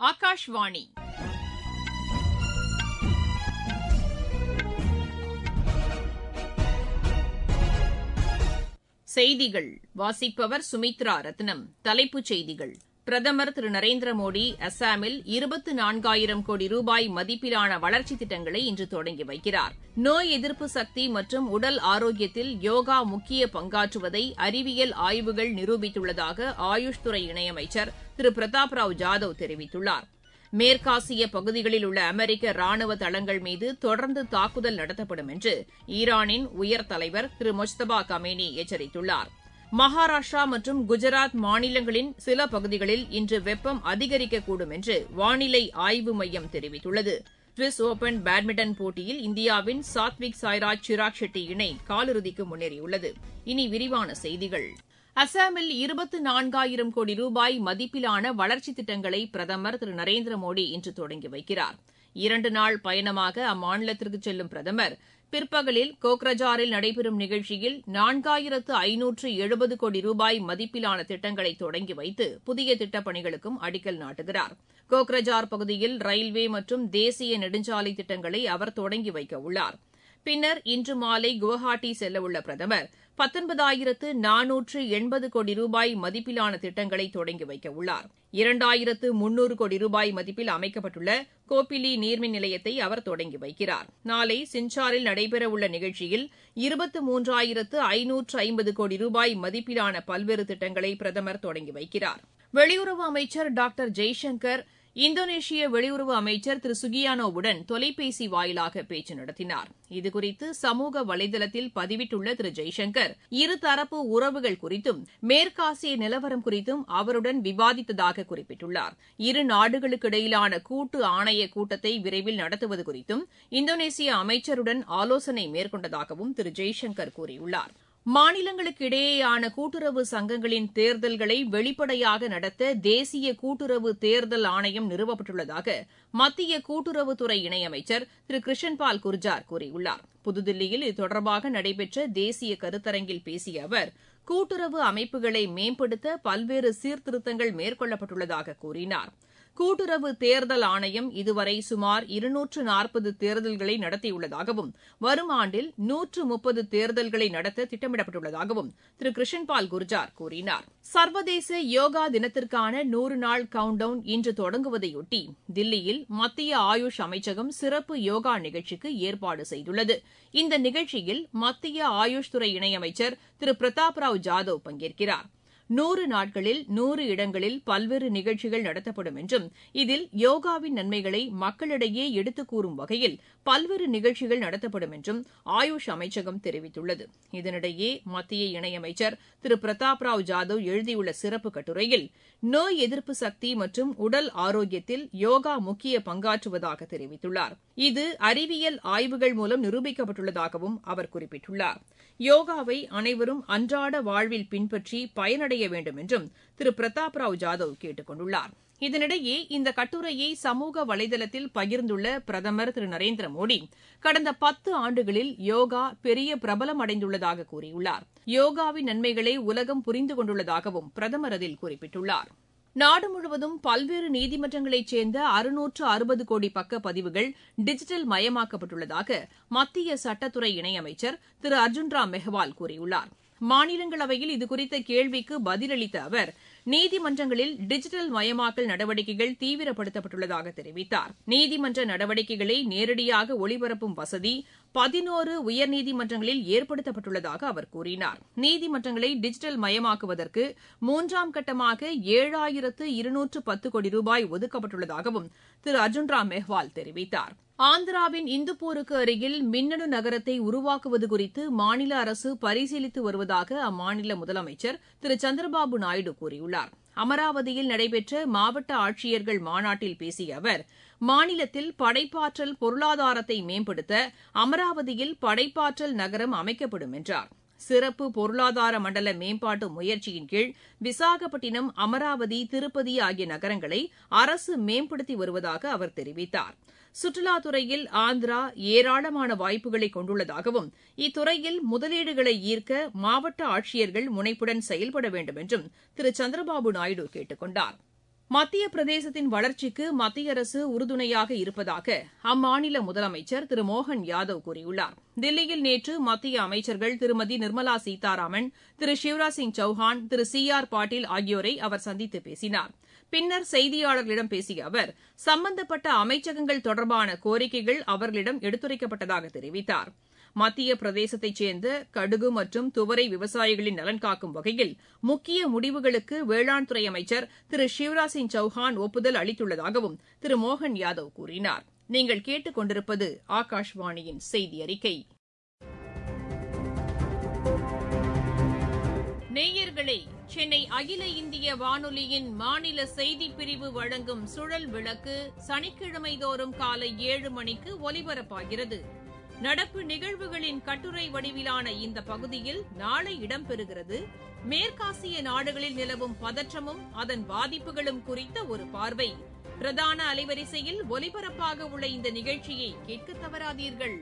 ஆகாஷ்வாணி செய்திகள் வாசிப்பவர் சுமித்ரா ரத்னம் தலைப்புச் செய்திகள் பிரதமர் திரு நரேந்திர மோடி அஸ்ஸாமில் இருபத்து நான்காயிரம் கோடி ரூபாய் மதிப்பிலான வளர்ச்சித் திட்டங்களை இன்று தொடங்கி வைக்கிறார் நோய் எதிர்ப்பு சக்தி மற்றும் உடல் ஆரோக்கியத்தில் யோகா முக்கிய பங்காற்றுவதை அறிவியல் ஆய்வுகள் நிரூபித்துள்ளதாக ஆயுஷ் துறை இணையமைச்சர் திரு பிரதாப் ராவ் ஜாதவ் தெரிவித்துள்ளார் மேற்காசிய பகுதிகளில் உள்ள அமெரிக்க ராணுவ தளங்கள் மீது தொடர்ந்து தாக்குதல் நடத்தப்படும் என்று ஈரானின் உயர் தலைவர் திரு முஜ்தபா கமேனி எச்சரித்துள்ளார் மகாராஷ்டிரா மற்றும் குஜராத் மாநிலங்களின் சில பகுதிகளில் இன்று வெப்பம் அதிகரிக்கக்கூடும் என்று வானிலை ஆய்வு மையம் தெரிவித்துள்ளது சுவிஸ் ஒபன் பேட்மிண்டன் போட்டியில் இந்தியாவின் சாத்விக் சாய்ராஜ் சிராக் ஷெட்டி இணை காலிறுதிக்கு முன்னேறியுள்ளது இனி விரிவான செய்திகள் அஸ்ஸாமில் இருபத்து நான்காயிரம் கோடி ரூபாய் மதிப்பிலான வளர்ச்சித் திட்டங்களை பிரதமர் திரு நரேந்திர மோடி இன்று தொடங்கி வைக்கிறார் இரண்டு நாள் பயணமாக அம்மாநிலத்திற்கு செல்லும் பிரதமர் பிற்பகலில் கோக்ரஜாரில் நடைபெறும் நிகழ்ச்சியில் நான்காயிரத்து ஐநூற்று எழுபது கோடி ரூபாய் மதிப்பிலான திட்டங்களை தொடங்கி வைத்து புதிய திட்டப் பணிகளுக்கும் அடிக்கல் நாட்டுகிறார் கோக்ரஜார் பகுதியில் ரயில்வே மற்றும் தேசிய நெடுஞ்சாலை திட்டங்களை அவர் தொடங்கி வைக்க உள்ளார் பின்னர் இன்று மாலை குவஹாத்தி செல்லவுள்ள பிரதமர் பத்தொன்பதாயிரத்து நானூற்று எண்பது கோடி ரூபாய் மதிப்பிலான திட்டங்களை தொடங்கி வைக்க உள்ளார் இரண்டாயிரத்து முன்னூறு கோடி ரூபாய் மதிப்பில் அமைக்கப்பட்டுள்ள கோப்பிலி நீர்மின் நிலையத்தை அவர் தொடங்கி வைக்கிறார் நாளை சின்சாரில் நடைபெறவுள்ள நிகழ்ச்சியில் இருபத்து மூன்றாயிரத்து ஐநூற்று ஐம்பது கோடி ரூபாய் மதிப்பிலான பல்வேறு திட்டங்களை பிரதமர் தொடங்கி வைக்கிறார் வெளியுறவு அமைச்சர் டாக்டர் ஜெய்சங்கர் இந்தோனேஷிய வெளியுறவு அமைச்சர் திரு சுகியானோவுடன் தொலைபேசி வாயிலாக பேச்சு நடத்தினார் இதுகுறித்து சமூக வலைதளத்தில் பதிவிட்டுள்ள திரு ஜெய்சங்கர் இருதரப்பு உறவுகள் குறித்தும் மேற்காசிய நிலவரம் குறித்தும் அவருடன் விவாதித்ததாக குறிப்பிட்டுள்ளார் இரு நாடுகளுக்கு இடையிலான கூட்டு ஆணைய கூட்டத்தை விரைவில் நடத்துவது குறித்தும் இந்தோனேசிய அமைச்சருடன் ஆலோசனை மேற்கொண்டதாகவும் திரு ஜெய்சங்கர் கூறியுள்ளார் மாநிலங்களுக்கு இடையேயான கூட்டுறவு சங்கங்களின் தேர்தல்களை வெளிப்படையாக நடத்த தேசிய கூட்டுறவு தேர்தல் ஆணையம் நிறுவப்பட்டுள்ளதாக மத்திய கூட்டுறவுத்துறை இணையமைச்சர் திரு கிருஷன்பால் குர்ஜார் கூறியுள்ளார் புதுதில்லியில் இது தொடர்பாக நடைபெற்ற தேசிய கருத்தரங்கில் பேசிய அவர் கூட்டுறவு அமைப்புகளை மேம்படுத்த பல்வேறு சீர்திருத்தங்கள் மேற்கொள்ளப்பட்டுள்ளதாக கூறினார் கூட்டுறவு தேர்தல் ஆணையம் இதுவரை சுமார் இருநூற்று நாற்பது தேர்தல்களை நடத்தியுள்ளதாகவும் வரும் ஆண்டில் நூற்று முப்பது தேர்தல்களை நடத்த திட்டமிடப்பட்டுள்ளதாகவும் திரு கிருஷன்பால் குர்ஜார் கூறினார் சர்வதேச யோகா தினத்திற்கான நூறு நாள் கவுண்ட் டவுன் இன்று தொடங்குவதையொட்டி தில்லியில் மத்திய ஆயுஷ் அமைச்சகம் சிறப்பு யோகா நிகழ்ச்சிக்கு ஏற்பாடு செய்துள்ளது இந்த நிகழ்ச்சியில் மத்திய ஆயுஷ் துறை இணையமைச்சர் திரு பிரதாப் ராவ் ஜாதவ் பங்கேற்கிறார் நூறு நாட்களில் நூறு இடங்களில் பல்வேறு நிகழ்ச்சிகள் நடத்தப்படும் என்றும் இதில் யோகாவின் நன்மைகளை மக்களிடையே எடுத்துக் கூறும் வகையில் பல்வேறு நிகழ்ச்சிகள் நடத்தப்படும் என்றும் ஆயுஷ் அமைச்சகம் தெரிவித்துள்ளது இதனிடையே மத்திய இணையமைச்சர் திரு பிரதாப் ராவ் ஜாதவ் எழுதியுள்ள சிறப்பு கட்டுரையில் நோய் எதிர்ப்பு சக்தி மற்றும் உடல் ஆரோக்கியத்தில் யோகா முக்கிய பங்காற்றுவதாக தெரிவித்துள்ளார் இது அறிவியல் ஆய்வுகள் மூலம் நிரூபிக்கப்பட்டுள்ளதாகவும் அவர் குறிப்பிட்டுள்ளார் யோகாவை அனைவரும் அன்றாட வாழ்வில் பின்பற்றி பயனடைய வேண்டும் என்றும் திரு பிரதாப் ராவ் ஜாதவ் கேட்டுக் கொண்டுள்ளார் இதனிடையே இந்த கட்டுரையை சமூக வலைதளத்தில் பகிர்ந்துள்ள பிரதமர் திரு நரேந்திர மோடி கடந்த பத்து ஆண்டுகளில் யோகா பெரிய பிரபலம் அடைந்துள்ளதாக கூறியுள்ளார் யோகாவின் நன்மைகளை உலகம் புரிந்து கொண்டுள்ளதாகவும் பிரதமர் அதில் குறிப்பிட்டுள்ளார் நாடு முழுவதும் பல்வேறு நீதிமன்றங்களைச் சேர்ந்த அறுநூற்று அறுபது கோடி பக்க பதிவுகள் டிஜிட்டல் மயமாக்கப்பட்டுள்ளதாக மத்திய சட்டத்துறை இணையமைச்சர் திரு அர்ஜுன் ராம் மெஹ்வால் கூறியுள்ளார் மாநிலங்களவையில் இதுகுறித்த கேள்விக்கு பதிலளித்த அவர் நீதிமன்றங்களில் டிஜிட்டல் மயமாக்கல் நடவடிக்கைகள் தீவிரப்படுத்தப்பட்டுள்ளதாக தெரிவித்தார் நீதிமன்ற நடவடிக்கைகளை நேரடியாக ஒளிபரப்பும் வசதி பதினோரு உயர்நீதிமன்றங்களில் ஏற்படுத்தப்பட்டுள்ளதாக அவர் கூறினார் நீதிமன்றங்களை டிஜிட்டல் மயமாக்குவதற்கு மூன்றாம் கட்டமாக ஏழாயிரத்து இருநூற்று பத்து கோடி ரூபாய் ஒதுக்கப்பட்டுள்ளதாகவும் திரு அர்ஜுன் ராம் மெஹ்வால் தெரிவித்தார் ஆந்திராவின் இந்துப்பூருக்கு அருகில் மின்னணு நகரத்தை உருவாக்குவது குறித்து மாநில அரசு பரிசீலித்து வருவதாக அம்மாநில முதலமைச்சர் திரு சந்திரபாபு நாயுடு கூறியுள்ளார் அமராவதியில் நடைபெற்ற மாவட்ட ஆட்சியர்கள் மாநாட்டில் பேசிய அவர் மாநிலத்தில் படைப்பாற்றல் பொருளாதாரத்தை மேம்படுத்த அமராவதியில் படைப்பாற்றல் நகரம் அமைக்கப்படும் என்றார் சிறப்பு பொருளாதார மண்டல மேம்பாட்டு முயற்சியின் கீழ் விசாகப்பட்டினம் அமராவதி திருப்பதி ஆகிய நகரங்களை அரசு மேம்படுத்தி வருவதாக அவர் தெரிவித்தார் சுற்றுலாத்துறையில் ஆந்திரா ஏராளமான வாய்ப்புகளை கொண்டுள்ளதாகவும் இத்துறையில் முதலீடுகளை ஈர்க்க மாவட்ட ஆட்சியர்கள் முனைப்புடன் செயல்பட வேண்டும் என்றும் திரு சந்திரபாபு நாயுடு கேட்டுக் கொண்டார் மத்திய பிரதேசத்தின் வளர்ச்சிக்கு மத்திய அரசு உறுதுணையாக இருப்பதாக அம்மாநில முதலமைச்சர் திரு மோகன் யாதவ் கூறியுள்ளார் தில்லியில் நேற்று மத்திய அமைச்சர்கள் திருமதி நிர்மலா சீதாராமன் திரு சிவராஜ் சிங் சௌஹான் திரு சி ஆர் பாட்டீல் ஆகியோரை அவர் சந்தித்து பேசினார் பின்னர் செய்தியாளர்களிடம் பேசிய அவர் சம்பந்தப்பட்ட அமைச்சகங்கள் தொடர்பான கோரிக்கைகள் அவர்களிடம் எடுத்துரைக்கப்பட்டதாக தெரிவித்தார் மத்திய பிரதேசத்தைச் சேர்ந்த கடுகு மற்றும் துவரை விவசாயிகளின் நலன் காக்கும் வகையில் முக்கிய முடிவுகளுக்கு வேளாண் துறை அமைச்சர் திரு சிவராஜ் சிங் சௌஹான் ஒப்புதல் அளித்துள்ளதாகவும் திரு மோகன் யாதவ் கூறினார் நீங்கள் கேட்டுக் கொண்டிருப்பது ஆகாஷ்வாணியின் செய்தி அறிக்கை நேயர்களே சென்னை அகில இந்திய வானொலியின் மாநில செய்திப் பிரிவு வழங்கும் சுழல் விளக்கு சனிக்கிழமை தோறும் காலை ஏழு மணிக்கு ஒலிபரப்பாகிறது நடப்பு நிகழ்வுகளின் கட்டுரை வடிவிலான இந்த பகுதியில் நாளை இடம்பெறுகிறது மேற்காசிய நாடுகளில் நிலவும் பதற்றமும் அதன் பாதிப்புகளும் குறித்த ஒரு பார்வை பிரதான அலைவரிசையில் ஒலிபரப்பாக உள்ள இந்த நிகழ்ச்சியை கேட்க தவறாதீர்கள்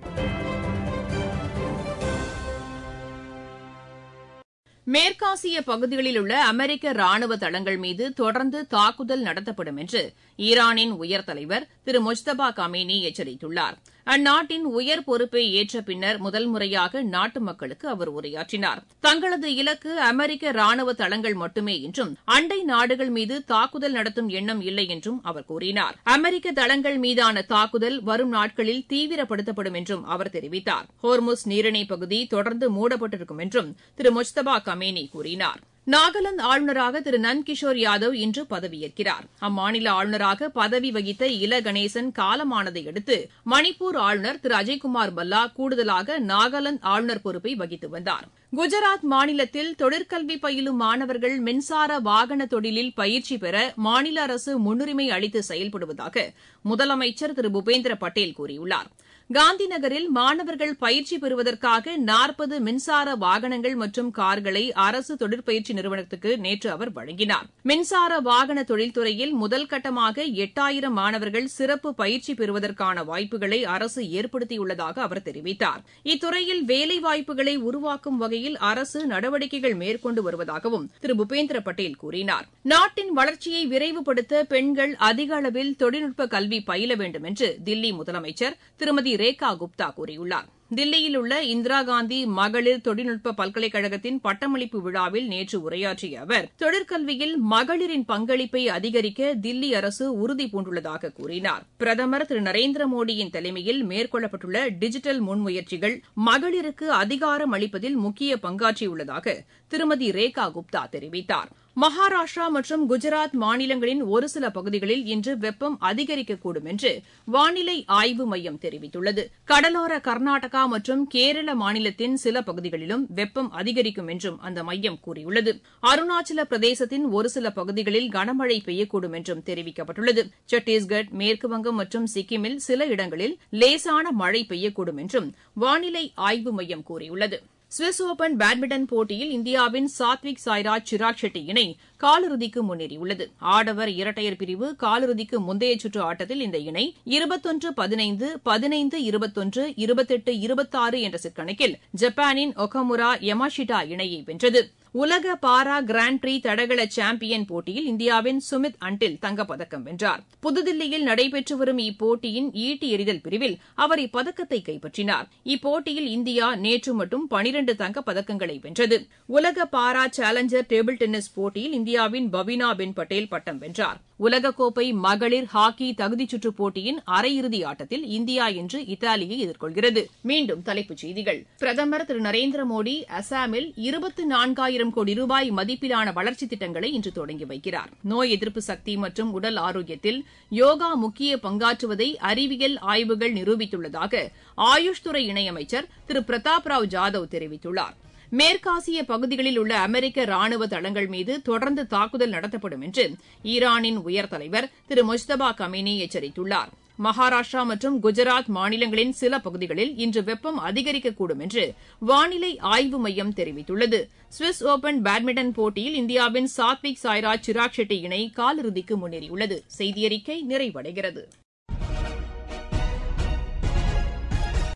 மேற்காசிய பகுதிகளில் உள்ள அமெரிக்க ராணுவ தளங்கள் மீது தொடர்ந்து தாக்குதல் நடத்தப்படும் என்று ஈரானின் உயர் தலைவர் திரு முஜ்தபா கமேனி எச்சரித்துள்ளார் அந்நாட்டின் உயர் பொறுப்பை ஏற்ற பின்னர் முதல் முறையாக நாட்டு மக்களுக்கு அவர் உரையாற்றினார் தங்களது இலக்கு அமெரிக்க ராணுவ தளங்கள் மட்டுமே என்றும் அண்டை நாடுகள் மீது தாக்குதல் நடத்தும் எண்ணம் இல்லை என்றும் அவர் கூறினார் அமெரிக்க தளங்கள் மீதான தாக்குதல் வரும் நாட்களில் தீவிரப்படுத்தப்படும் என்றும் அவர் தெரிவித்தார் ஹோர்முஸ் நீரிணை பகுதி தொடர்ந்து மூடப்பட்டிருக்கும் என்றும் திரு முஜ்தபா கமேனி கூறினார் நாகாலாந்து ஆளுநராக திரு நந்த்கிஷோர் யாதவ் இன்று பதவியேற்கிறார் அம்மாநில ஆளுநராக பதவி வகித்த இல கணேசன் காலமானதை அடுத்து மணிப்பூர் ஆளுநர் திரு அஜய்குமார் பல்லா கூடுதலாக நாகாலாந்து ஆளுநர் பொறுப்பை வகித்து வந்தார் குஜராத் மாநிலத்தில் தொழிற்கல்வி பயிலும் மாணவர்கள் மின்சார வாகன தொழிலில் பயிற்சி பெற மாநில அரசு முன்னுரிமை அளித்து செயல்படுவதாக முதலமைச்சர் திரு பூபேந்திர பட்டேல் கூறியுள்ளார் காந்தி நகரில் மாணவர்கள் பயிற்சி பெறுவதற்காக நாற்பது மின்சார வாகனங்கள் மற்றும் கார்களை அரசு தொழிற்பயிற்சி நிறுவனத்துக்கு நேற்று அவர் வழங்கினார் மின்சார வாகன தொழில்துறையில் முதல் கட்டமாக எட்டாயிரம் மாணவர்கள் சிறப்பு பயிற்சி பெறுவதற்கான வாய்ப்புகளை அரசு ஏற்படுத்தியுள்ளதாக அவர் தெரிவித்தார் இத்துறையில் வேலைவாய்ப்புகளை உருவாக்கும் வகையில் அரசு நடவடிக்கைகள் மேற்கொண்டு வருவதாகவும் திரு பூபேந்திர பட்டேல் கூறினார் நாட்டின் வளர்ச்சியை விரைவுபடுத்த பெண்கள் அதிக அளவில் தொழில்நுட்ப கல்வி பயில வேண்டும் என்று தில்லி முதலமைச்சர் திருமதி ரேகா குப்தா கூறியுள்ளார் தில்லியில் உள்ள இந்திரா காந்தி மகளிர் தொழில்நுட்ப பல்கலைக்கழகத்தின் பட்டமளிப்பு விழாவில் நேற்று உரையாற்றிய அவர் தொழிற்கல்வியில் மகளிரின் பங்களிப்பை அதிகரிக்க தில்லி அரசு உறுதி பூண்டுள்ளதாக கூறினார் பிரதமர் திரு நரேந்திர மோடியின் தலைமையில் மேற்கொள்ளப்பட்டுள்ள டிஜிட்டல் முன்முயற்சிகள் மகளிருக்கு அதிகாரம் அளிப்பதில் முக்கிய பங்காற்றியுள்ளதாக திருமதி ரேகா குப்தா தெரிவித்தார் மகாராஷ்டிரா மற்றும் குஜராத் மாநிலங்களின் ஒரு சில பகுதிகளில் இன்று வெப்பம் அதிகரிக்கக்கூடும் என்று வானிலை ஆய்வு மையம் தெரிவித்துள்ளது கடலோர கர்நாடகா மற்றும் கேரள மாநிலத்தின் சில பகுதிகளிலும் வெப்பம் அதிகரிக்கும் என்றும் அந்த மையம் கூறியுள்ளது அருணாச்சல பிரதேசத்தின் ஒரு சில பகுதிகளில் கனமழை பெய்யக்கூடும் என்றும் தெரிவிக்கப்பட்டுள்ளது சத்தீஸ்கர் மேற்குவங்கம் மற்றும் சிக்கிமில் சில இடங்களில் லேசான மழை பெய்யக்கூடும் என்றும் வானிலை ஆய்வு மையம் கூறியுள்ளது சுவிஸ் ஓபன் பேட்மிண்டன் போட்டியில் இந்தியாவின் சாத்விக் சாய்ராஜ் சிராக் ஷெட்டி இணை காலிறுதிக்கு முன்னேறியுள்ளது ஆடவர் இரட்டையர் பிரிவு காலிறுதிக்கு முந்தைய சுற்று ஆட்டத்தில் இந்த இணை இருபத்தொன்று பதினைந்து பதினைந்து இருபத்தொன்று இருபத்தெட்டு இருபத்தாறு என்ற செட் கணக்கில் ஜப்பானின் ஒகமுரா யமாஷிட்டா இணையை வென்றது உலக பாரா கிராண்ட் பிரீ தடகள சாம்பியன் போட்டியில் இந்தியாவின் சுமித் அன்டில் தங்கப்பதக்கம் வென்றார் புதுதில்லியில் நடைபெற்று வரும் இப்போட்டியின் ஈட்டி எறிதல் பிரிவில் அவர் இப்பதக்கத்தை கைப்பற்றினார் இப்போட்டியில் இந்தியா நேற்று மட்டும் பனிரண்டு தங்கப்பதக்கங்களை வென்றது உலக பாரா சேலஞ்சர் டேபிள் டென்னிஸ் போட்டியில் இந்தியாவின் பவினா பென் பட்டேல் பட்டம் வென்றார் உலகக்கோப்பை மகளிர் ஹாக்கி தகுதிச் சுற்றுப் போட்டியின் அரையிறுதி ஆட்டத்தில் இந்தியா இன்று இத்தாலியை எதிர்கொள்கிறது மீண்டும் தலைப்புச் செய்திகள் பிரதமர் திரு நரேந்திர மோடி அசாமில் இருபத்தி நான்காயிரம் கோடி ரூபாய் மதிப்பிலான வளர்ச்சித் திட்டங்களை இன்று தொடங்கி வைக்கிறார் நோய் எதிர்ப்பு சக்தி மற்றும் உடல் ஆரோக்கியத்தில் யோகா முக்கிய பங்காற்றுவதை அறிவியல் ஆய்வுகள் நிரூபித்துள்ளதாக ஆயுஷ் துறை இணையமைச்சர் திரு பிரதாப் ராவ் ஜாதவ் தெரிவித்துள்ளார் மேற்காசிய பகுதிகளில் உள்ள அமெரிக்க ராணுவ தளங்கள் மீது தொடர்ந்து தாக்குதல் நடத்தப்படும் என்று ஈரானின் உயர் தலைவர் திரு முஜ்தபா கமேனி எச்சரித்துள்ளார் மகாராஷ்டிரா மற்றும் குஜராத் மாநிலங்களின் சில பகுதிகளில் இன்று வெப்பம் அதிகரிக்கக்கூடும் என்று வானிலை ஆய்வு மையம் தெரிவித்துள்ளது சுவிஸ் ஓபன் பேட்மிண்டன் போட்டியில் இந்தியாவின் சாத்விக் சாய்ராஜ் சிராக் ஷெட்டி இணை காலிறுதிக்கு முன்னேறியுள்ளது செய்தியறிக்கை நிறைவடைகிறது